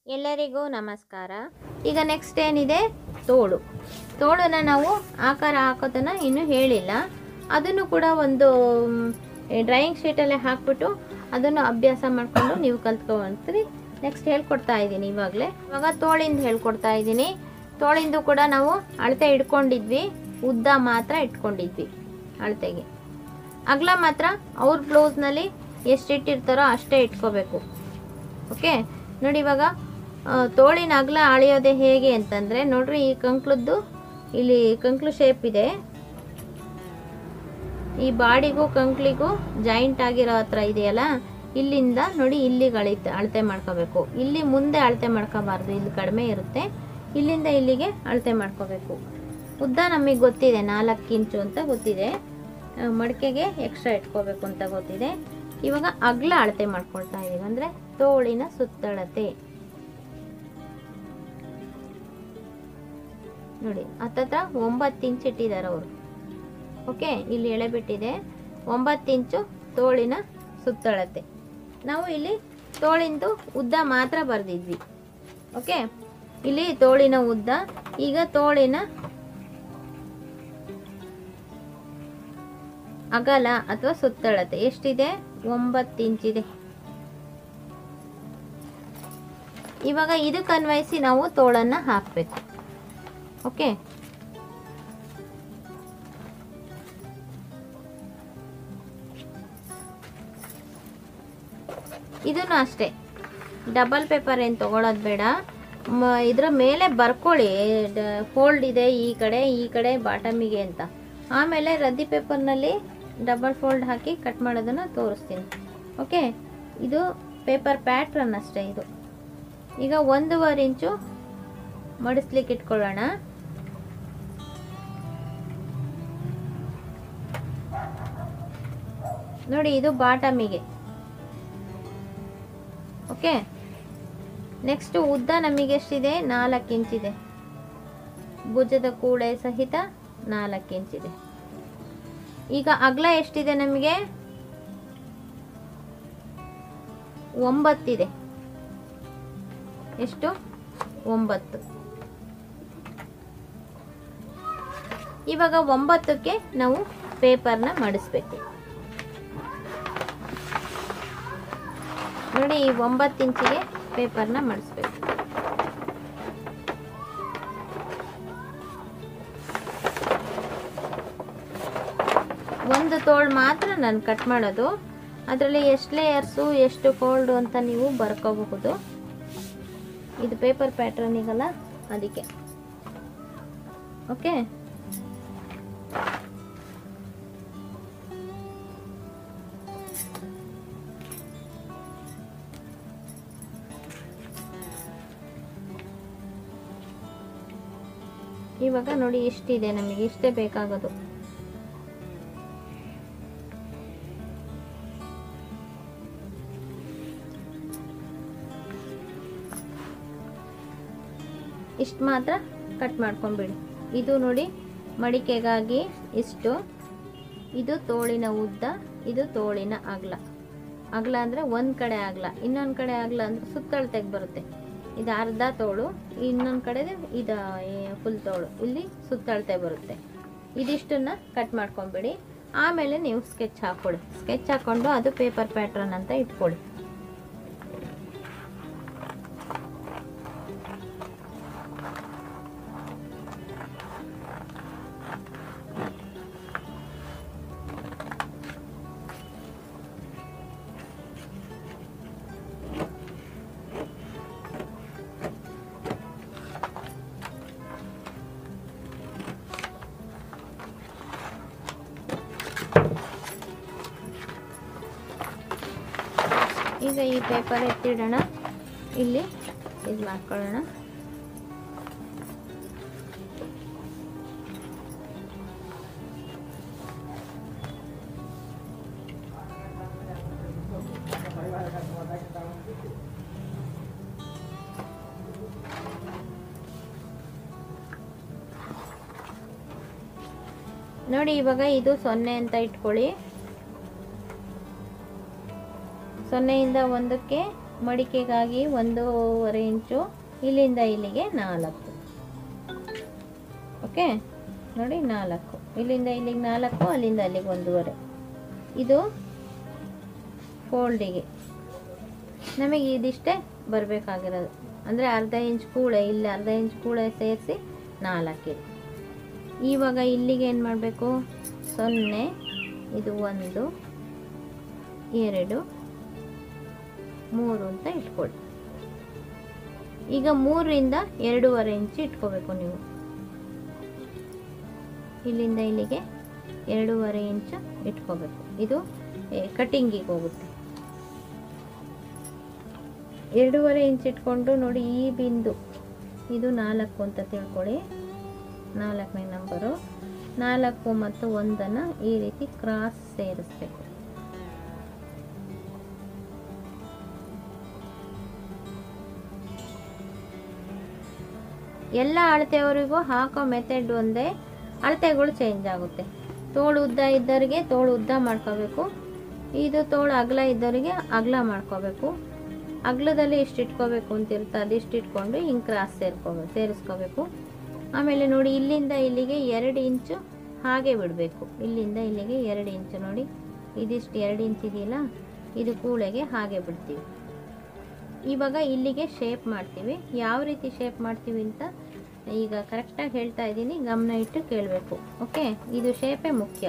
ಎಲ್ಲರಿಗೂ ನಮಸ್ಕಾರ ಈಗ ನೆಕ್ಸ್ಟ್ ಏನಿದೆ ತೋಳು ತೋಳನ್ನ ನಾವು ಆಕಾರ ಹಾಕೋದನ್ನು ಇನ್ನೂ ಹೇಳಿಲ್ಲ ಅದನ್ನು ಕೂಡ ಒಂದು ಡ್ರಾಯಿಂಗ್ ಶೀಟಲ್ಲೇ ಹಾಕ್ಬಿಟ್ಟು ಅದನ್ನು ಅಭ್ಯಾಸ ಮಾಡಿಕೊಂಡು ನೀವು ಕಲ್ತ್ಕೊಂತೀರಿ ನೆಕ್ಸ್ಟ್ ಹೇಳ್ಕೊಡ್ತಾ ಇದ್ದೀನಿ ಇವಾಗಲೇ ಇವಾಗ ತೋಳಿಂದ ಹೇಳ್ಕೊಡ್ತಾ ಇದ್ದೀನಿ ತೋಳಿಂದು ಕೂಡ ನಾವು ಅಳತೆ ಇಟ್ಕೊಂಡಿದ್ವಿ ಉದ್ದ ಮಾತ್ರ ಇಟ್ಕೊಂಡಿದ್ವಿ ಅಳತೆಗೆ ಅಗಲ ಮಾತ್ರ ಅವ್ರ ಬ್ಲೌಸ್ನಲ್ಲಿ ಎಷ್ಟು ಇಟ್ಟಿರ್ತಾರೋ ಅಷ್ಟೇ ಇಟ್ಕೋಬೇಕು ಓಕೆ ನೋಡಿ ಇವಾಗ ಆ, ತೋಳಿನ ಅಗಲ ಅಳೆಯೋದೆ ಹೇಗೆ ಅಂತಂದರೆ ನೋಡ್ರಿ ಈ ಕಂಕ್ಳದ್ದು ಇಲ್ಲಿ ಕಂಕ್ಳು ಶೇಪ್ ಇದೆ ಈ ಬಾಡಿಗೂ ಕಂಕ್ಳಿಗೂ ಜಾಯಿಂಟ್ ಆಗಿರೋ ಹತ್ರ ಇದೆಯಲ್ಲ ಇಲ್ಲಿಂದ ನೋಡಿ ಇಲ್ಲಿಗೆ ಅಳಿತೆ ಅಳತೆ ಮಾಡ್ಕೋಬೇಕು ಇಲ್ಲಿ ಮುಂದೆ ಅಳತೆ ಮಾಡ್ಕೋಬಾರ್ದು ಇಲ್ಲಿ ಕಡಿಮೆ ಇರುತ್ತೆ ಇಲ್ಲಿಂದ ಇಲ್ಲಿಗೆ ಅಳತೆ ಮಾಡ್ಕೋಬೇಕು ಉದ್ದ ನಮಗೆ ಗೊತ್ತಿದೆ ನಾಲ್ಕು ಇಂಚು ಅಂತ ಗೊತ್ತಿದೆ ಆ, ಮಡಿಕೆಗೆ ಎಕ್ಸ್ಟ್ರಾ ಇಟ್ಕೋಬೇಕು ಅಂತ ಗೊತ್ತಿದೆ ಇವಾಗ ಅಗ್ಲ ಅಳತೆ ಮಾಡ್ಕೊಳ್ತಾ ಇದೀವಿ ಅಂದರೆ ತೋಳಿನ ಸುತ್ತಳತೆ ನೋಡಿ ಹತ್ತತ್ರ ಒಂಬತ್ತು ಇಂಚ್ ಇಟ್ಟಿದ್ದಾರೆ ಅವರು ಓಕೆ ಇಲ್ಲಿ ಎಳೆಬಿಟ್ಟಿದೆ ಒಂಬತ್ತು ಇಂಚು ತೋಳಿನ ಸುತ್ತಳತೆ ನಾವು ಇಲ್ಲಿ ತೋಳಿಂದು ಉದ್ದ ಮಾತ್ರ ಬರೆದಿದ್ವಿ ಓಕೆ ಇಲ್ಲಿ ತೋಳಿನ ಉದ್ದ ಈಗ ತೋಳಿನ ಅಗಲ ಅಥವಾ ಸುತ್ತಳತೆ ಎಷ್ಟಿದೆ ಒಂಬತ್ತು ಇಂಚಿದೆ ಇವಾಗ ಇದಕ್ಕೆ ಅನ್ವಯಿಸಿ ನಾವು ತೋಳನ್ನ ಹಾಕಬೇಕು ಓಕೆ ಇದನ್ನು ಅಷ್ಟೇ ಡಬಲ್ ಪೇಪರ್ ಏನು ತಗೊಳ್ಳೋದು ಬೇಡ ಮ ಇದ್ರ ಮೇಲೆ ಬರ್ಕೊಳ್ಳಿ ಫೋಲ್ಡ್ ಇದೆ ಈ ಕಡೆ ಈ ಕಡೆ ಬಾಟಮಿಗೆ ಅಂತ ಆಮೇಲೆ ರದ್ದಿ ಪೇಪರ್ನಲ್ಲಿ ಡಬಲ್ ಫೋಲ್ಡ್ ಹಾಕಿ ಕಟ್ ಮಾಡೋದನ್ನು ತೋರಿಸ್ತೀನಿ ಓಕೆ ಇದು ಪೇಪರ್ ಪ್ಯಾಟ್ರನ್ ಅಷ್ಟೇ ಇದು ಈಗ ಒಂದೂವರೆ ಇಂಚು ಮಡಿಸ್ಲಿಕ್ಕೆ ಇಟ್ಕೊಳ್ಳೋಣ ನೋಡಿ ಇದು ಬಾಟಮಿಗೆ ಓಕೆ ನೆಕ್ಸ್ಟ್ ಉದ್ದ ನಮಗೆ ಎಷ್ಟಿದೆ ನಾಲ್ಕು ಇಂಚಿದೆ ಭುಜದ ಕೂಡೆ ಸಹಿತ ನಾಲ್ಕು ಇಂಚಿದೆ ಈಗ ಅಗಲ ಎಷ್ಟಿದೆ ನಮಗೆ ಒಂಬತ್ತಿದೆ ಎಷ್ಟು ಒಂಬತ್ತು ಇವಾಗ ಒಂಬತ್ತಕ್ಕೆ ನಾವು ಪೇಪರ್ನ ಮಡಿಸ್ಬೇಕು ನೋಡಿ ಈ ಒಂಬತ್ತು ಇಂಚಿಗೆ ಪೇಪರ್ನ ಮಡಿಸ್ಬೇಕು ಒಂದು ತೋಳು ಮಾತ್ರ ನಾನು ಕಟ್ ಮಾಡೋದು ಅದರಲ್ಲಿ ಎಷ್ಟು ಲೇಯರ್ಸು ಎಷ್ಟು ಫೋಲ್ಡು ಅಂತ ನೀವು ಬರ್ಕೋಬಹುದು ಇದು ಪೇಪರ್ ಪ್ಯಾಟ್ರನಿಗಲ್ಲ ಅದಕ್ಕೆ ಓಕೆ ಇವಾಗ ನೋಡಿ ಎಷ್ಟಿದೆ ನಮಗೆ ಇಷ್ಟೇ ಬೇಕಾಗೋದು ಇಷ್ಟು ಮಾತ್ರ ಕಟ್ ಮಾಡ್ಕೊಂಬಿಡಿ ಇದು ನೋಡಿ ಮಡಿಕೆಗಾಗಿ ಇಷ್ಟು ಇದು ತೋಳಿನ ಉದ್ದ ಇದು ತೋಳಿನ ಅಗಲ ಅಗಲ ಅಂದರೆ ಒಂದು ಕಡೆ ಅಗಲ ಇನ್ನೊಂದು ಕಡೆ ಅಗಲ ಅಂದರೆ ಸುತ್ತಳತೆಗೆ ಬರುತ್ತೆ ಇದು ಅರ್ಧ ತೋಳು ಇನ್ನೊಂದು ಕಡೆ ಇದು ಫುಲ್ ತೋಳು ಇಲ್ಲಿ ಸುತ್ತಳತೆ ಬರುತ್ತೆ ಇದಿಷ್ಟನ್ನ ಕಟ್ ಮಾಡ್ಕೊಂಬಿಡಿ ಆಮೇಲೆ ನೀವು ಸ್ಕೆಚ್ ಹಾಕ್ಕೊಳ್ಳಿ ಸ್ಕೆಚ್ ಹಾಕ್ಕೊಂಡು ಅದು ಪೇಪರ್ ಪ್ಯಾಟ್ರನ್ ಅಂತ ಇಟ್ಕೊಳ್ಳಿ ಈಗ ಈ ಪೇಪರ್ ಎತ್ತಿಡೋಣ ಇಲ್ಲಿ ಇದು ಮಾಡ್ಕೊಳ್ಳೋಣ ನೋಡಿ ಇವಾಗ ಇದು ಸೊನ್ನೆ ಅಂತ ಇಟ್ಕೊಳ್ಳಿ ಸೊನ್ನೆಯಿಂದ ಒಂದಕ್ಕೆ ಮಡಿಕೆಗಾಗಿ ಒಂದೂವರೆ ಇಂಚು ಇಲ್ಲಿಂದ ಇಲ್ಲಿಗೆ ನಾಲ್ಕು ಓಕೆ ನೋಡಿ ನಾಲ್ಕು ಇಲ್ಲಿಂದ ಇಲ್ಲಿಗೆ ನಾಲ್ಕು ಅಲ್ಲಿಂದ ಅಲ್ಲಿಗೆ ಒಂದೂವರೆ ಇದು ಫೋಲ್ಡಿಗೆ ನಮಗೆ ಇದಿಷ್ಟೇ ಬರಬೇಕಾಗಿರೋದು ಅಂದರೆ ಅರ್ಧ ಇಂಚ್ ಕೂಳೆ ಇಲ್ಲಿ ಅರ್ಧ ಇಂಚ್ ಕೂಳೆ ಸೇರಿಸಿ ನಾಲ್ಕಿದೆ ಇವಾಗ ಇಲ್ಲಿಗೆ ಏನು ಮಾಡಬೇಕು ಸೊನ್ನೆ ಇದು ಒಂದು ಎರಡು ಮೂರು ಅಂತ ಇಟ್ಕೊಳ್ಳಿ ಈಗ ಮೂರರಿಂದ ಎರಡೂವರೆ ಇಂಚು ಇಟ್ಕೋಬೇಕು ನೀವು ಇಲ್ಲಿಂದ ಇಲ್ಲಿಗೆ ಎರಡೂವರೆ ಇಂಚು ಇಟ್ಕೋಬೇಕು ಇದು ಕಟಿಂಗಿಗೆ ಹೋಗುತ್ತೆ ಎರಡೂವರೆ ಇಂಚ್ ಇಟ್ಕೊಂಡು ನೋಡಿ ಈ ಬಿಂದು ಇದು ನಾಲ್ಕು ಅಂತ ತಿಳ್ಕೊಳ್ಳಿ ನಾಲ್ಕನೇ ನಂಬರು ನಾಲ್ಕು ಮತ್ತು ಒಂದನ್ನು ಈ ರೀತಿ ಕ್ರಾಸ್ ಸೇರಿಸ್ಬೇಕು ಎಲ್ಲ ಅಳತೆಯವರಿಗೂ ಹಾಕೋ ಮೆಥಡ್ ಒಂದೇ ಅಳತೆಗಳು ಚೇಂಜ್ ಆಗುತ್ತೆ ತೋಳು ಉದ್ದ ಇದ್ದವರಿಗೆ ತೋಳು ಉದ್ದ ಮಾಡ್ಕೋಬೇಕು ಇದು ತೋಳು ಅಗಲ ಇದ್ದವರಿಗೆ ಅಗಲ ಮಾಡ್ಕೋಬೇಕು ಅಗಲದಲ್ಲಿ ಇಷ್ಟು ಇಟ್ಕೋಬೇಕು ಅಂತ ಇರುತ್ತೆ ಅದಿಷ್ಟು ಇಟ್ಕೊಂಡು ಹಿಂಗೆ ಕ್ರಾಸ್ ಸೇರ್ಕೋಬೇಕು ಸೇರಿಸ್ಕೋಬೇಕು ಆಮೇಲೆ ನೋಡಿ ಇಲ್ಲಿಂದ ಇಲ್ಲಿಗೆ ಎರಡು ಇಂಚು ಹಾಗೆ ಬಿಡಬೇಕು ಇಲ್ಲಿಂದ ಇಲ್ಲಿಗೆ ಎರಡು ಇಂಚು ನೋಡಿ ಇದಿಷ್ಟು ಎರಡು ಇಂಚ್ ಇದೆಯಲ್ಲ ಇದು ಕೂಳೆಗೆ ಹಾಗೆ ಬಿಡ್ತೀವಿ ಇವಾಗ ಇಲ್ಲಿಗೆ ಶೇಪ್ ಮಾಡ್ತೀವಿ ಯಾವ ರೀತಿ ಶೇಪ್ ಮಾಡ್ತೀವಿ ಅಂತ ಈಗ ಕರೆಕ್ಟಾಗಿ ಹೇಳ್ತಾ ಇದ್ದೀನಿ ಗಮನ ಇಟ್ಟು ಕೇಳಬೇಕು ಓಕೆ ಇದು ಶೇಪೇ ಮುಖ್ಯ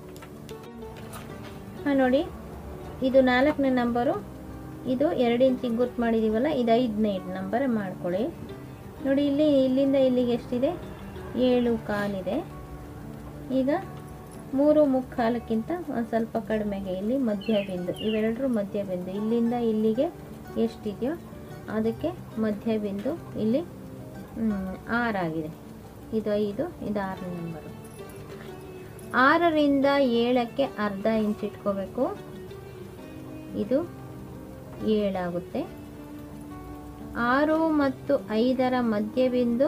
ಹಾಂ ನೋಡಿ ಇದು ನಾಲ್ಕನೇ ನಂಬರು ಇದು ಎರಡು ಇಂಚಿಗೆ ಗುರ್ತು ಮಾಡಿದ್ದೀವಲ್ಲ ಇದು ಐದನೇ ನಂಬರ್ ಮಾಡ್ಕೊಳ್ಳಿ ನೋಡಿ ಇಲ್ಲಿ ಇಲ್ಲಿಂದ ಇಲ್ಲಿಗೆ ಎಷ್ಟಿದೆ ಏಳು ಕಾಲಿದೆ ಈಗ ಮೂರು ಮುಕ್ಕಾಲಕ್ಕಿಂತ ಒಂದು ಸ್ವಲ್ಪ ಕಡಿಮೆಗೆ ಇಲ್ಲಿ ಮಧ್ಯ ಬಿಂದು ಇವೆರಡರೂ ಮಧ್ಯ ಬಿಂದು ಇಲ್ಲಿಂದ ಇಲ್ಲಿಗೆ ಎಷ್ಟಿದೆಯೋ ಅದಕ್ಕೆ ಮಧ್ಯ ಬಿಂದು ಇಲ್ಲಿ ಮ್, ಆರಾಗಿದೆ ಇದು ಐದು ಇದು ಆರನೇ ನಂಬರು ಆರರಿಂದ ಏಳಕ್ಕೆ ಅರ್ಧ ಇಂಚ್ ಇಟ್ಕೋಬೇಕು ಇದು ಏಳಾಗುತ್ತೆ ಆರು ಮತ್ತು ಐದರ ಮಧ್ಯ ಬಿಂದು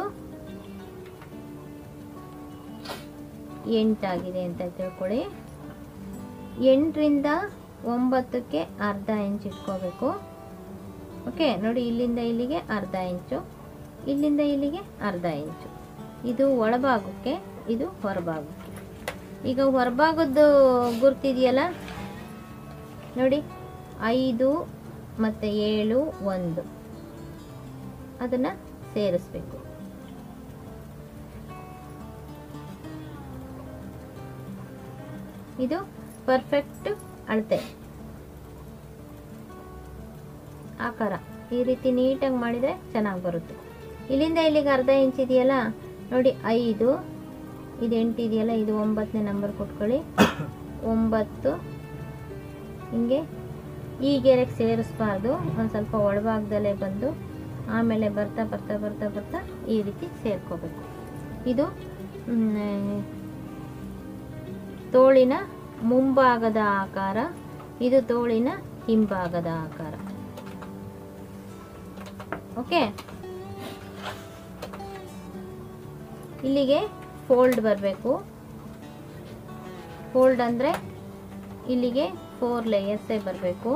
ಎಂಟಾಗಿದೆ ಅಂತ ತಿಳ್ಕೊಳ್ಳಿ ಎಂಟರಿಂದ ಒಂಬತ್ತಕ್ಕೆ ಅರ್ಧ ಇಂಚ್ ಇಟ್ಕೋಬೇಕು ಓಕೆ ನೋಡಿ ಇಲ್ಲಿಂದ ಇಲ್ಲಿಗೆ ಅರ್ಧ ಇಂಚು ಇಲ್ಲಿಂದ ಇಲ್ಲಿಗೆ ಅರ್ಧ ಇಂಚು ಇದು ಒಳಭಾಗಕ್ಕೆ ಇದು ಹೊರಭಾಗಕ್ಕೆ ಈಗ ಹೊರಭಾಗದ್ದು ಗುರ್ತಿದೆಯಲ್ಲ ನೋಡಿ ಐದು ಮತ್ತು ಏಳು ಒಂದು ಅದನ್ನು ಸೇರಿಸ್ಬೇಕು ಇದು ಪರ್ಫೆಕ್ಟ್ ಅಳತೆ ಆಕಾರ ಈ ರೀತಿ ನೀಟಾಗಿ ಮಾಡಿದರೆ ಚೆನ್ನಾಗಿ ಬರುತ್ತೆ ಇಲ್ಲಿಂದ ಇಲ್ಲಿಗೆ ಅರ್ಧ ಇಂಚ್ ಇದೆಯಲ್ಲ ನೋಡಿ ಐದು ಇದು ಎಂಟು ಇದೆಯಲ್ಲ ಇದು ಒಂಬತ್ತನೇ ನಂಬರ್ ಕೊಟ್ಕೊಳ್ಳಿ ಒಂಬತ್ತು ಹಿಂಗೆ ಈ ಗೆರೆಗೆ ಸೇರಿಸ್ಬಾರ್ದು ಒಂದು ಸ್ವಲ್ಪ ಒಳಭಾಗದಲ್ಲೇ ಬಂದು ಆಮೇಲೆ ಬರ್ತಾ ಬರ್ತಾ ಬರ್ತಾ ಬರ್ತಾ ಈ ರೀತಿ ಸೇರ್ಕೋಬೇಕು ಇದು ಮ್, ತೋಳಿನ ಮುಂಭಾಗದ ಆಕಾರ ಇದು ತೋಳಿನ ಹಿಂಭಾಗದ ಆಕಾರ ಓಕೆ ಇಲ್ಲಿಗೆ ಫೋಲ್ಡ್ ಬರಬೇಕು ಫೋಲ್ಡ್ ಅಂದರೆ ಇಲ್ಲಿಗೆ ಫೋರ್ ಲೇಯರ್ಸೇ ಬರಬೇಕು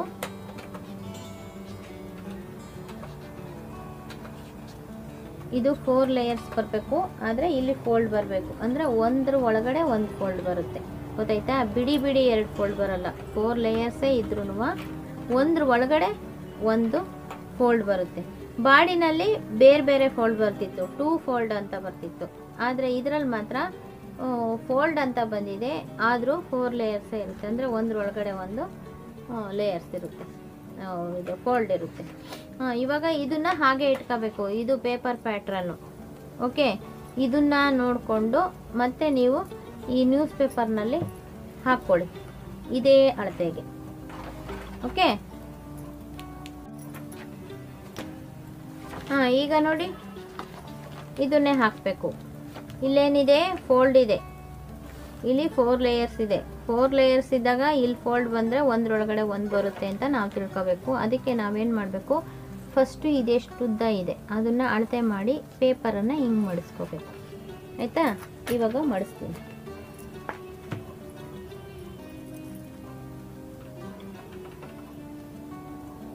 ಇದು ಫೋರ್ ಲೇಯರ್ಸ್ ಬರಬೇಕು ಆದರೆ ಇಲ್ಲಿ ಫೋಲ್ಡ್ ಬರಬೇಕು ಅಂದರೆ ಒಂದ್ರ ಒಳಗಡೆ ಒಂದು ಫೋಲ್ಡ್ ಬರುತ್ತೆ ಗೊತ್ತಾಯ್ತಾ ಬಿಡಿ ಬಿಡಿ ಎರಡು ಫೋಲ್ಡ್ ಬರಲ್ಲ ಫೋರ್ ಲೇಯರ್ಸೇ ಇದ್ರೂ ಒಂದ್ರ ಒಳಗಡೆ ಒಂದು ಫೋಲ್ಡ್ ಬರುತ್ತೆ ಬಾಡಿನಲ್ಲಿ ಬೇರೆ ಬೇರೆ ಫೋಲ್ಡ್ ಬರ್ತಿತ್ತು ಟೂ ಫೋಲ್ಡ್ ಅಂತ ಬರ್ತಿತ್ತು ಆದರೆ ಇದರಲ್ಲಿ ಮಾತ್ರ ಫೋಲ್ಡ್ ಅಂತ ಬಂದಿದೆ ಆದರೂ ಫೋರ್ ಲೇಯರ್ಸೇ ಇರುತ್ತೆ ಅಂದರೆ ಒಂದ್ರೊಳಗಡೆ ಒಂದು ಲೇಯರ್ಸ್ ಇರುತ್ತೆ ಆ, ಇದು ಫೋಲ್ಡ್ ಇರುತ್ತೆ ಆ, ಇವಾಗ ಇದನ್ನ ಹಾಗೆ ಇಟ್ಕೋಬೇಕು ಇದು ಪೇಪರ್ ಪ್ಯಾಟ್ರನ್ನು ಓಕೆ ಇದನ್ನ ನೋಡಿಕೊಂಡು ಮತ್ತೆ ನೀವು ಈ ನ್ಯೂಸ್ ಪೇಪರ್ನಲ್ಲಿ ಹಾಕ್ಕೊಳ್ಳಿ ಇದೇ ಅಳತೆಗೆ ಓಕೆ ಹಾಂ ಈಗ ನೋಡಿ ಇದನ್ನೇ ಹಾಕಬೇಕು ಇಲ್ಲೇನಿದೆ ಫೋಲ್ಡ್ ಇದೆ ಇಲ್ಲಿ ಫೋರ್ ಲೇಯರ್ಸ್ ಇದೆ ಫೋರ್ ಲೇಯರ್ಸ್ ಇದ್ದಾಗ ಇಲ್ಲಿ ಫೋಲ್ಡ್ ಬಂದರೆ ಒಂದರೊಳಗಡೆ ಒಂದು ಬರುತ್ತೆ ಅಂತ ನಾವು ತಿಳ್ಕೊಬೇಕು ಅದಕ್ಕೆ ನಾವೇನು ಮಾಡಬೇಕು ಫಸ್ಟು ಇದೆಷ್ಟು ಉದ್ದ ಇದೆ ಅದನ್ನು ಅಳತೆ ಮಾಡಿ ಪೇಪರನ್ನು ಹಿಂಗೆ ಮಡಿಸ್ಕೋಬೇಕು ಆಯಿತಾ ಇವಾಗ ಮಡಿಸ್ತೀನಿ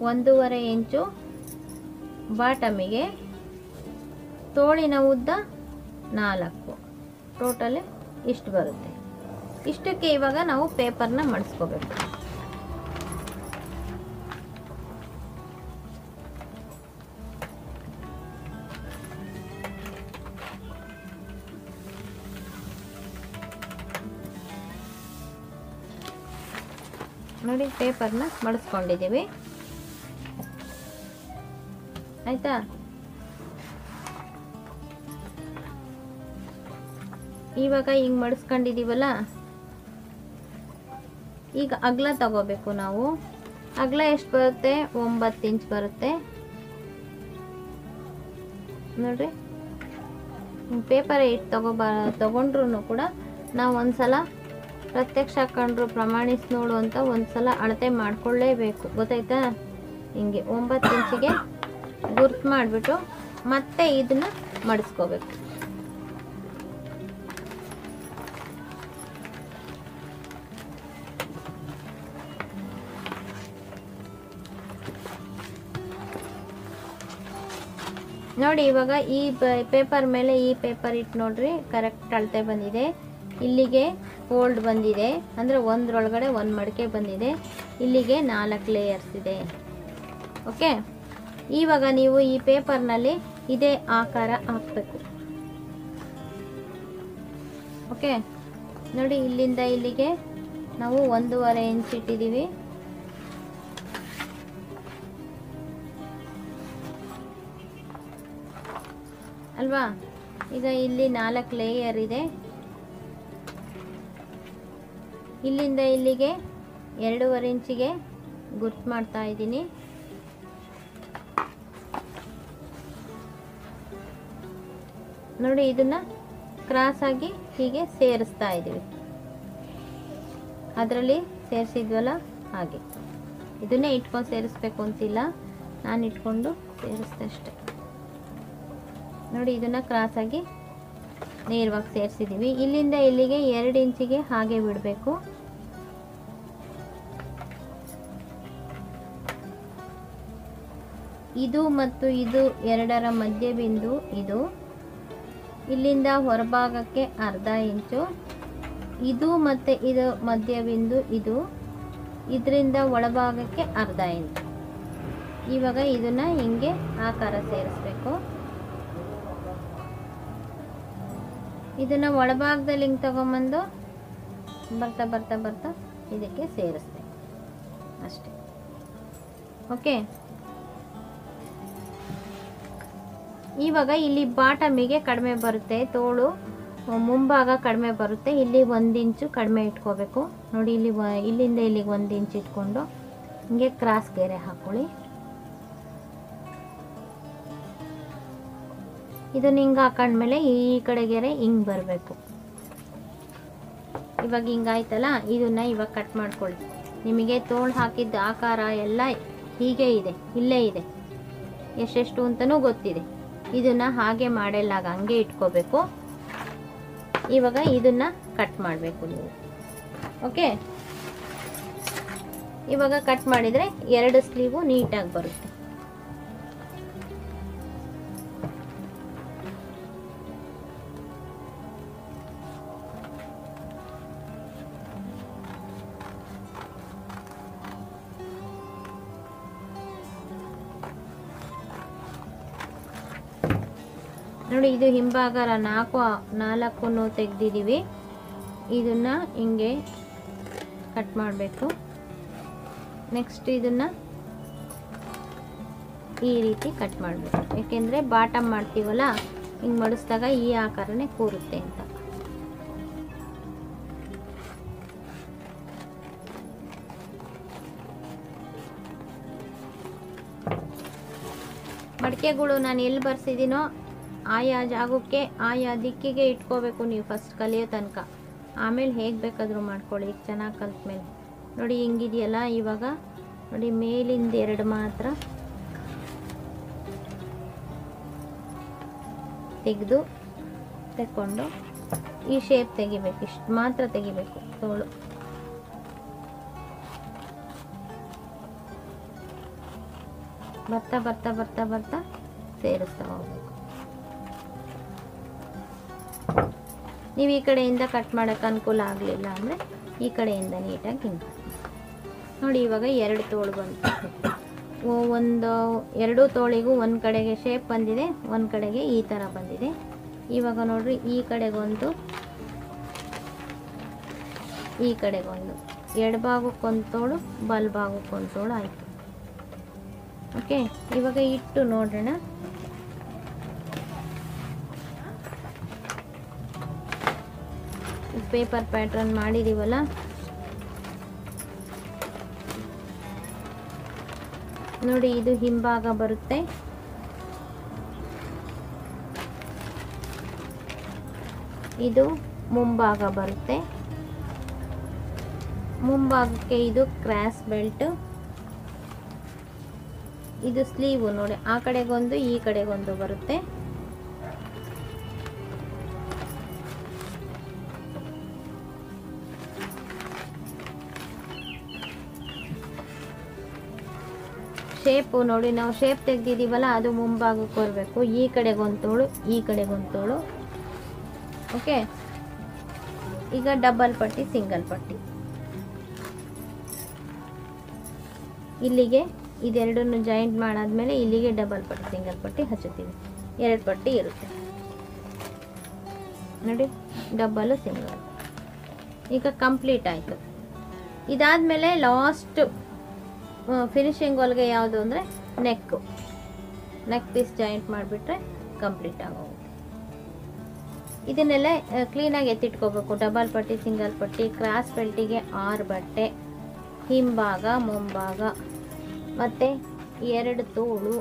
ಒಂದೂವರೆ ಇಂಚು ಬಾಟಮಿಗೆ ತೋಳಿನ ಉದ್ದ ನಾಲ್ಕು ಟೋಟಲ್ ಇಷ್ಟು ಬರುತ್ತೆ ಇಷ್ಟಕ್ಕೆ ಇವಾಗ ನಾವು ಪೇಪರ್ನ ಮಡಿಸ್ಕೋಬೇಕು ನೋಡಿ ಪೇಪರ್ನ ಮಡಿಸ್ಕೊಂಡಿದ್ದೀವಿ ಆಯ್ತಾ ಇವಾಗ ಹಿಂಗೆ ಮಡಿಸ್ಕೊಂಡಿದ್ದೀವಲ್ಲ ಈಗ ಅಗಲ ತಗೋಬೇಕು ನಾವು ಅಗಲ ಎಷ್ಟು ಬರುತ್ತೆ ಒಂಬತ್ತು ಇಂಚ್ ಬರುತ್ತೆ ನೋಡ್ರಿ ಪೇಪರ್ ಇಟ್ಟು ತಗೋಬ ತಗೊಂಡ್ರು ಕೂಡ ನಾವು ಒಂದ್ಸಲ ಪ್ರತ್ಯಕ್ಷ ಕಂಡ್ರು ಪ್ರಮಾಣಿಸಿ ನೋಡು ಅಂತ ಒಂದ್ಸಲ ಅಳತೆ ಮಾಡ್ಕೊಳ್ಳೇಬೇಕು ಗೊತ್ತಾಯ್ತಾ ಹಿಂಗೆ ಒಂಬತ್ತು ಇಂಚಿಗೆ ಗುರ್ತು ಮಾಡಿಬಿಟ್ಟು ಮತ್ತೆ ಇದನ್ನ ಮಡಿಸ್ಕೋಬೇಕು ನೋಡಿ ಇವಾಗ ಈ ಪೇಪರ್ ಮೇಲೆ ಈ ಪೇಪರ್ ಇಟ್ಟು ನೋಡ್ರಿ ಕರೆಕ್ಟ್ ಅಳತೆ ಬಂದಿದೆ ಇಲ್ಲಿಗೆ ಫೋಲ್ಡ್ ಬಂದಿದೆ ಅಂದರೆ ಒಂದರೊಳಗಡೆ ಒಂದು ಮಡಿಕೆ ಬಂದಿದೆ ಇಲ್ಲಿಗೆ ನಾಲ್ಕು ಲೇಯರ್ಸ್ ಇದೆ ಓಕೆ ಇವಾಗ ನೀವು ಈ ಪೇಪರ್ನಲ್ಲಿ ಇದೇ ಆಕಾರ ಹಾಕಬೇಕು ಓಕೆ ನೋಡಿ ಇಲ್ಲಿಂದ ಇಲ್ಲಿಗೆ ನಾವು ಒಂದೂವರೆ ಇಂಚ್ ಇಟ್ಟಿದ್ದೀವಿ ಅಲ್ವಾ ಈಗ ಇಲ್ಲಿ ನಾಲ್ಕು ಲೇಯರ್ ಇದೆ ಇಲ್ಲಿಂದ ಇಲ್ಲಿಗೆ ಎರಡೂವರೆ ಇಂಚಿಗೆ ಗುರ್ತು ಮಾಡ್ತಾ ಇದ್ದೀನಿ ನೋಡಿ ಇದನ್ನ ಕ್ರಾಸ್ ಆಗಿ ಹೀಗೆ ಸೇರಿಸ್ತಾ ಇದ್ದೀವಿ ಅದರಲ್ಲಿ ಸೇರಿಸಿದ್ವಲ್ಲ ಹಾಗೆ ಇದನ್ನೇ ಇಟ್ಕೊಂಡು ಸೇರಿಸ್ಬೇಕು ಅಂತಿಲ್ಲ ನಾನು ಇಟ್ಕೊಂಡು ಸೇರಿಸ್ದೆ ಅಷ್ಟೆ ನೋಡಿ ಇದನ್ನ ಕ್ರಾಸ್ ಆಗಿ ನೇರವಾಗಿ ಸೇರಿಸಿದ್ದೀವಿ ಇಲ್ಲಿಂದ ಇಲ್ಲಿಗೆ ಎರಡು ಇಂಚಿಗೆ ಹಾಗೆ ಬಿಡಬೇಕು ಇದು ಮತ್ತು ಇದು ಎರಡರ ಮಧ್ಯ ಬಿಂದು ಇದು ಇಲ್ಲಿಂದ ಹೊರಭಾಗಕ್ಕೆ ಅರ್ಧ ಇಂಚು ಇದು ಮತ್ತು ಇದು ಮಧ್ಯ ಬಿಂದು ಇದು ಇದರಿಂದ ಒಳಭಾಗಕ್ಕೆ ಅರ್ಧ ಇಂಚು ಇವಾಗ ಇದನ್ನ ಹಿಂಗೆ ಆಕಾರ ಸೇರಿಸ್ಬೇಕು ಇದನ್ನ ಒಳಭಾಗದಲ್ಲಿ ಹಿಂಗೆ ತಗೊಂಬಂದು ಬರ್ತಾ ಬರ್ತಾ ಬರ್ತಾ ಇದಕ್ಕೆ ಸೇರಿಸ್ದೆ ಅಷ್ಟೆ ಓಕೆ ಇವಾಗ ಇಲ್ಲಿ ಬಾಟಮಿಗೆ ಕಡಿಮೆ ಬರುತ್ತೆ ತೋಳು ಮುಂಭಾಗ ಕಡಿಮೆ ಬರುತ್ತೆ ಇಲ್ಲಿ ಒಂದು ಇಂಚು ಕಡಿಮೆ ಇಟ್ಕೋಬೇಕು ನೋಡಿ ಇಲ್ಲಿ ವ- ಇಲ್ಲಿಂದ ಇಲ್ಲಿಗೆ ಒಂದು ಇಂಚ್ ಇಟ್ಕೊಂಡು ಹಿಂಗೆ ಕ್ರಾಸ್ ಗೆರೆ ಹಾಕೊಳ್ಳಿ ಇದನ್ನ ಹಿಂಗೆ ಹಾಕೊಂಡ್ಮೇಲೆ ಈ ಕಡೆ ಗೆರೆ ಹಿಂಗೆ ಬರಬೇಕು ಇವಾಗ ಹಿಂಗಾಯ್ತಲ್ಲ ಇದನ್ನ ಇವಾಗ ಕಟ್ ಮಾಡ್ಕೊಳ್ಳಿ ನಿಮಗೆ ತೋಳು ಹಾಕಿದ್ದ ಆಕಾರ ಎಲ್ಲ ಹೀಗೆ ಇದೆ ಇಲ್ಲೇ ಇದೆ ಎಷ್ಟೆಷ್ಟು ಅಂತಲೂ ಗೊತ್ತಿದೆ ಇದನ್ನ ಹಾಗೆ ಮಾಡಲಾಗ ಹಂಗೆ ಇಟ್ಕೋಬೇಕು ಇವಾಗ ಇದನ್ನ ಕಟ್ ಮಾಡಬೇಕು ನೀವು ಓಕೆ ಇವಾಗ ಕಟ್ ಮಾಡಿದರೆ ಎರಡು ಸ್ಲೀವು ನೀಟಾಗಿ ಬರುತ್ತೆ ನೋಡಿ ಇದು ಹಿಂಭಾಗ ನಾಲ್ಕು ನಾಲ್ಕು ತೆಗ್ದಿದ್ದೀವಿ ಇದನ್ನ ಹಿಂಗೆ ಕಟ್ ಮಾಡಬೇಕು ನೆಕ್ಸ್ಟ್ ಇದನ್ನ ಈ ರೀತಿ ಕಟ್ ಮಾಡಬೇಕು ಯಾಕೆಂದರೆ ಬಾಟಮ್ ಮಾಡ್ತೀವಲ್ಲ ಹಿಂಗೆ ಮಡಿಸಿದಾಗ ಈ ಆಕಾರನೇ ಕೂರುತ್ತೆ ಅಂತ ಮಡಿಕೆಗಳು ನಾನು ಎಲ್ಲಿ ಬರ್ಸಿದ್ದೀನೋ ಆಯಾ ಜಾಗಕ್ಕೆ ಆಯಾ ದಿಕ್ಕಿಗೆ ಇಟ್ಕೋಬೇಕು ನೀವು ಫಸ್ಟ್ ಕಲಿಯೋ ತನಕ ಆಮೇಲೆ ಹೇಗೆ ಬೇಕಾದರೂ ಮಾಡ್ಕೊಳ್ಳಿ ಈಗ ಚೆನ್ನಾಗಿ ಕಲ್ತ್ಮೇಲೆ ನೋಡಿ ಹಿಂಗಿದೆಯಲ್ಲ ಇವಾಗ ನೋಡಿ ಮೇಲಿಂದ ಎರಡು ಮಾತ್ರ ತೆಗೆದು ತೆಕ್ಕೊಂಡು ಈ ಶೇಪ್ ತೆಗಿಬೇಕು ಇಷ್ಟು ಮಾತ್ರ ತೆಗಿಬೇಕು ತೋಳು ಬರ್ತಾ ಬರ್ತಾ ಬರ್ತಾ ಬರ್ತಾ ಸೇರಿಸ್ತಾ ಹೋಗ್ಬೇಕು ನೀವು ಈ ಕಡೆಯಿಂದ ಕಟ್ ಮಾಡೋಕ್ಕೆ ಅನುಕೂಲ ಆಗಲಿಲ್ಲ ಅಂದರೆ ಈ ಕಡೆಯಿಂದ ನೀಟಾಗಿ ಹಿಂಗೆ ನೋಡಿ ಇವಾಗ ಎರಡು ತೋಳು ಬಂತು ಒ- ಒಂದು ಎರಡು ತೋಳಿಗೂ ಒಂದು ಕಡೆಗೆ ಶೇಪ್ ಬಂದಿದೆ ಒಂದು ಕಡೆಗೆ ಈ ಥರ ಬಂದಿದೆ ಇವಾಗ ನೋಡ್ರಿ ಈ ಕಡೆಗೊಂದು ಈ ಕಡೆಗೊಂದು ಎಡಭಾಗಕ್ಕೊಂದು ತೋಳು ಬಲಭಾಗಕ್ಕೊಂದು ತೋಳು ಆಯಿತು ಓಕೆ ಇವಾಗ ಇಟ್ಟು ನೋಡೋಣ ಪೇಪರ್ ಪ್ಯಾಟ್ರನ್ ಮಾಡಿದೀವಲ್ಲ ನೋಡಿ ಇದು ಹಿಂಭಾಗ ಬರುತ್ತೆ ಇದು ಮುಂಭಾಗ ಬರುತ್ತೆ ಮುಂಭಾಗಕ್ಕೆ ಇದು ಕ್ರಾಸ್ ಬೆಲ್ಟ್ ಇದು ಸ್ಲೀವು ನೋಡಿ ಆ ಕಡೆಗೊಂದು ಈ ಕಡೆಗೊಂದು ಬರುತ್ತೆ ಶೇಪು ನೋಡಿ ನಾವು ಶೇಪ್ ತೆಗ್ದಿದ್ದೀವಲ್ಲ ಅದು ಮುಂಭಾಗಕ್ಕೆ ಬರಬೇಕು ಈ ಕಡೆಗೊಂದು ತೋಳು ಈ ಕಡೆಗೊಂದು ತೋಳು ಓಕೆ ಈಗ ಡಬಲ್ ಪಟ್ಟಿ ಸಿಂಗಲ್ ಪಟ್ಟಿ ಇಲ್ಲಿಗೆ ಇದೆರಡನ್ನು ಜಾಯಿಂಟ್ ಮಾಡಾದ್ಮೇಲೆ ಇಲ್ಲಿಗೆ ಡಬಲ್ ಪಟ್ಟಿ ಸಿಂಗಲ್ ಪಟ್ಟಿ ಹಚ್ಚುತ್ತೀವಿ ಎರಡು ಪಟ್ಟಿ ಇರುತ್ತೆ ನೋಡಿ ಡಬಲ್ ಸಿಂಗಲ್ ಈಗ ಕಂಪ್ಲೀಟ್ ಆಯಿತು ಇದಾದಮೇಲೆ ಲಾಸ್ಟ್ ಫಿನಿಶಿಂಗ್ ಹೊಲಿಗೆ ಯಾವುದು ಅಂದರೆ ನೆಕ್ಕು ನೆಕ್ ಪೀಸ್ ಜಾಯಿಂಟ್ ಮಾಡಿಬಿಟ್ರೆ ಕಂಪ್ಲೀಟ್ ಆಗೋಗುತ್ತೆ ಇದನ್ನೆಲ್ಲ ಕ್ಲೀನಾಗಿ ಎತ್ತಿಟ್ಕೋಬೇಕು ಡಬಲ್ ಪಟ್ಟಿ ಸಿಂಗಲ್ ಪಟ್ಟಿ ಕ್ರಾಸ್ ಬೆಲ್ಟಿಗೆ ಆರು ಬಟ್ಟೆ ಹಿಂಭಾಗ ಮುಂಭಾಗ ಮತ್ತು ಎರಡು ತೋಳು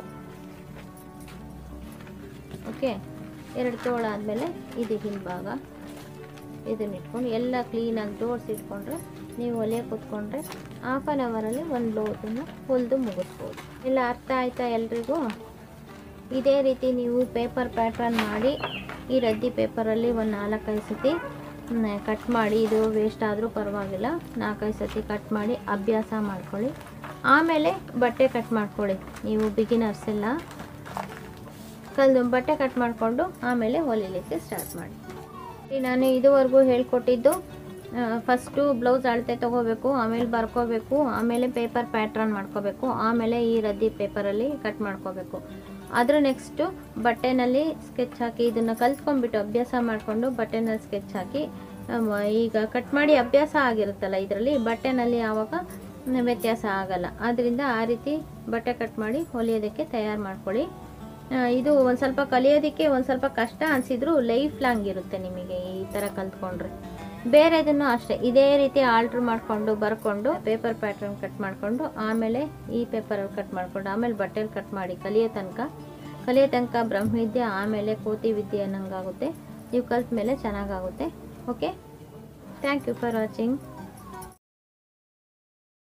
ಓಕೆ ಎರಡು ತೋಳು ಆದಮೇಲೆ ಇದು ಹಿಂಭಾಗ ಇದನ್ನ ಇಟ್ಕೊಂಡು ಎಲ್ಲ ಕ್ಲೀನಾಗಿ ಜೋಡಿಸಿ ಇಟ್ಕೊಂಡ್ರೆ ನೀವು ಒಲೆ ಕೂತ್ಕೊಂಡ್ರೆ ಹಾಫ್ ಆನ್ ಅವರಲ್ಲಿ ಒಂದು ಲೋಟನ್ನು ಹೊಲಿದು ಮುಗಿಸ್ಬೋದು ಎಲ್ಲ ಅರ್ಥ ಆಯ್ತಾ ಎಲ್ರಿಗೂ ಇದೇ ರೀತಿ ನೀವು ಪೇಪರ್ ಪ್ಯಾಟ್ರನ್ ಮಾಡಿ ಈ ರದ್ದಿ ಪೇಪರಲ್ಲಿ ಒಂದು ನಾಲ್ಕೈದು ಸತಿ ಕಟ್ ಮಾಡಿ ಇದು ವೇಸ್ಟ್ ಆದರೂ ಪರವಾಗಿಲ್ಲ ನಾಲ್ಕೈದು ಸತಿ ಕಟ್ ಮಾಡಿ ಅಭ್ಯಾಸ ಮಾಡ್ಕೊಳ್ಳಿ ಆಮೇಲೆ ಬಟ್ಟೆ ಕಟ್ ಮಾಡ್ಕೊಳ್ಳಿ ನೀವು ಬಿಗಿನರ್ಸ್ ಎಲ್ಲ ಕಲ್ದು ಬಟ್ಟೆ ಕಟ್ ಮಾಡಿಕೊಂಡು ಆಮೇಲೆ ಹೊಲಿಲಿಕ್ಕೆ ಸ್ಟಾರ್ಟ್ ಮಾಡಿ ಈ ನಾನು ಇದುವರೆಗೂ ಹೇಳ್ಕೊಟ್ಟಿದ್ದು ಫಸ್ಟು ಬ್ಲೌಸ್ ಅಳತೆ ತೊಗೋಬೇಕು ಆಮೇಲೆ ಬರ್ಕೋಬೇಕು ಆಮೇಲೆ ಪೇಪರ್ ಪ್ಯಾಟ್ರನ್ ಮಾಡ್ಕೋಬೇಕು ಆಮೇಲೆ ಈ ರದ್ದಿ ಪೇಪರಲ್ಲಿ ಕಟ್ ಮಾಡ್ಕೋಬೇಕು ಅದ್ರ ನೆಕ್ಸ್ಟು ಬಟ್ಟೆನಲ್ಲಿ ಸ್ಕೆಚ್ ಹಾಕಿ ಇದನ್ನು ಕಲ್ತ್ಕೊಂಡ್ಬಿಟ್ಟು ಅಭ್ಯಾಸ ಮಾಡಿಕೊಂಡು ಬಟ್ಟೆನಲ್ಲಿ ಸ್ಕೆಚ್ ಹಾಕಿ ಅಮ್, ಈಗ ಕಟ್ ಮಾಡಿ ಅಭ್ಯಾಸ ಆಗಿರುತ್ತಲ್ಲ ಇದರಲ್ಲಿ ಬಟ್ಟೆನಲ್ಲಿ ಆವಾಗ ವ್ಯತ್ಯಾಸ ಆಗಲ್ಲ ಆದ್ದರಿಂದ ಆ ರೀತಿ ಬಟ್ಟೆ ಕಟ್ ಮಾಡಿ ಹೊಲಿಯೋದಕ್ಕೆ ತಯಾರು ಮಾಡ್ಕೊಳ್ಳಿ ಆ, ಇದು ಒಂದು ಸ್ವಲ್ಪ ಕಲಿಯೋದಕ್ಕೆ ಒಂದು ಸ್ವಲ್ಪ ಕಷ್ಟ ಅನಿಸಿದ್ರು ಲೈಫ್ ಲಾಂಗ್ ಇರುತ್ತೆ ನಿಮಗೆ ಈ ಥರ ಕಲ್ತ್ಕೊಂಡ್ರೆ ಬೇರೆದನ್ನು ಅಷ್ಟೇ ಇದೇ ರೀತಿ ಆಲ್ಟ್ರ್ ಮಾಡಿಕೊಂಡು ಬರ್ಕೊಂಡು ಪೇಪರ್ ಪ್ಯಾಟ್ರನ್ ಕಟ್ ಮಾಡಿಕೊಂಡು ಆಮೇಲೆ ಈ ಪೇಪರಲ್ಲಿ ಕಟ್ ಮಾಡಿಕೊಂಡು ಆಮೇಲೆ ಬಟ್ಟೆಲಿ ಕಟ್ ಮಾಡಿ ಕಲಿಯೋ ತನಕ ಕಲಿಯೋ ತನಕ ಬ್ರಹ್ಮವಿದ್ಯೆ ಆಮೇಲೆ ಕೋತಿ ವಿದ್ಯೆ ಅನ್ನಂಗಾಗುತ್ತೆ ನೀವು ಕಲ್ತ ಮೇಲೆ ಚೆನ್ನಾಗಾಗುತ್ತೆ okay thank you for watching